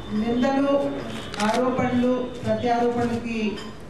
నిందలు ఆరోపణలు ప్రత్యారోపణలకి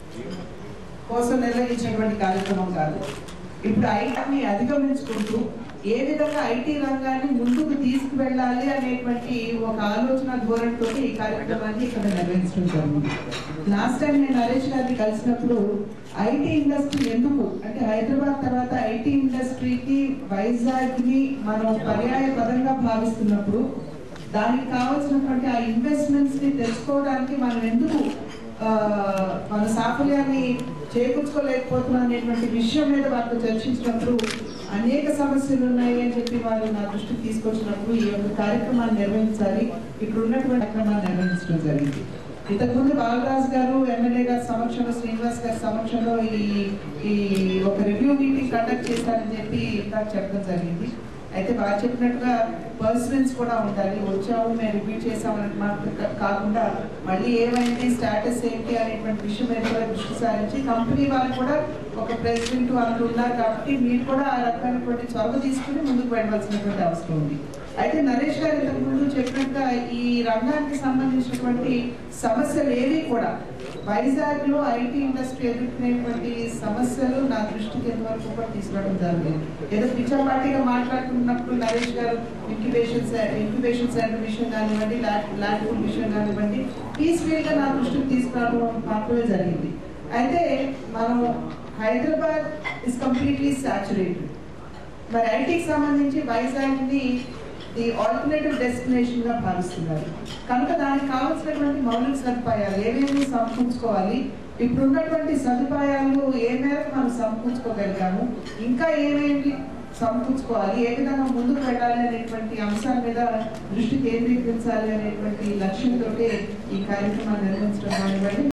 కోసం నిర్వహించినటువంటి కార్యక్రమం కాదు ఇప్పుడు ఐటీని అధిగమించుకుంటూ ఏ విధంగా ఐటీ రంగాన్ని ముందుకు తీసుకువెళ్ళాలి అనేటువంటి ఒక ఆలోచన ధోరణితో ఈ కార్యక్రమాన్ని ఇక్కడ నిర్వహించడం జరిగింది లాస్ట్ టైం నేను నరేష్ గారిని కలిసినప్పుడు ఐటీ ఇండస్ట్రీ ఎందుకు అంటే హైదరాబాద్ తర్వాత ఐటీ ఇండస్ట్రీకి వైజాగ్ ని మనం పర్యాయ పదంగా భావిస్తున్నప్పుడు దానికి కావాల్సినటువంటి ఆ ఇన్వెస్ట్మెంట్స్ ని తెచ్చుకోవడానికి మనం ఎందుకు ఆ, మన సాఫల్యాన్ని చేకూర్చుకోలేకపోతున్నాం అనేటువంటి విషయం మీద వారితో చర్చించినప్పుడు అనేక సమస్యలు ఉన్నాయి అని చెప్పి వాళ్ళు నా దృష్టికి తీసుకొచ్చినప్పుడు ఈ యొక్క కార్యక్రమాన్ని నిర్వహించాలి ఇక్కడ ఉన్నటువంటి కార్యక్రమాన్ని నిర్వహించడం జరిగింది ఇంతకుముందు బాలరాజు గారు ఎమ్మెల్యే గారి సమక్షంలో శ్రీనివాస్ గారి సమక్షంలో ఈ ఈ ఒక రివ్యూ మీటింగ్ కండక్ట్ చేశారని చెప్పి ఇందాక చెప్పడం జరిగింది అయితే వారు చెప్పినట్టుగా పర్సనల్స్ కూడా ఉండాలి వచ్చాము మేము రివ్యూ చేసామని మాత్రం కా- కాకుండా మళ్ళీ ఏమైంది స్టాటస్ ఏంటి అనేటువంటి విషయం మీద కూడా దృష్టి సారించి కంపెనీ వాళ్ళు కూడా ఒక ప్రెసిడెంట్ వాళ్ళు ఉన్నారు కాబట్టి మీరు కూడా ఆ రకమైనటువంటి చొరవ తీసుకుని ముందుకు వెళ్ళవలసినటువంటి అవసరం ఉంది అయితే నరేష్ గారు ఇంతకు ముందు చెప్పినట్టుగా ఈ రంగానికి సంబంధించినటువంటి సమస్యలు ఏవి కూడా వైజాగ్ లో ఐటీ ఇండస్ట్రీ ఎదుర్కొనేటువంటి సమస్యలు నా దృష్టికి ఎంతవరకు కూడా తీసుకురావడం జరిగింది ఏదో పిచ్చపాటిగా మాట్లాడుతున్నప్పుడు నరేష్ గారు ఇంక్యుబేషన్ ఇంక్యుబేషన్ సెంటర్ విషయం కానివ్వండి ల్యాబ్ ల్యాబ్ ఫుడ్ విషయం కానివ్వండి పీస్ఫుల్ గా నా దృష్టికి తీసుకురావడం మాత్రమే జరిగింది అయితే మనం హైదరాబాద్ ఇస్ కంప్లీట్లీ సాచురేటెడ్ మరి ఐటీకి సంబంధించి వైజాగ్ ని ది ఆల్టర్నేటివ్ డెస్టినేషన్ గా భావిస్తున్నారు కనుక దానికి కావాల్సినటువంటి మౌలిక సదుపాయాలు ఏమేమి సమకూర్చుకోవాలి ఇప్పుడు ఉన్నటువంటి సదుపాయాలు ఏ మేరకు మనం సమకూర్చుకోగలిగాము ఇంకా ఏమేమి సమకూర్చుకోవాలి ఏ విధంగా ముందుకు వెళ్ళాలి అనేటువంటి అంశాల మీద దృష్టి కేంద్రీకరించాలి అనేటువంటి లక్ష్యంతో ఈ కార్యక్రమాన్ని నిర్వహించడం కానివ్వండి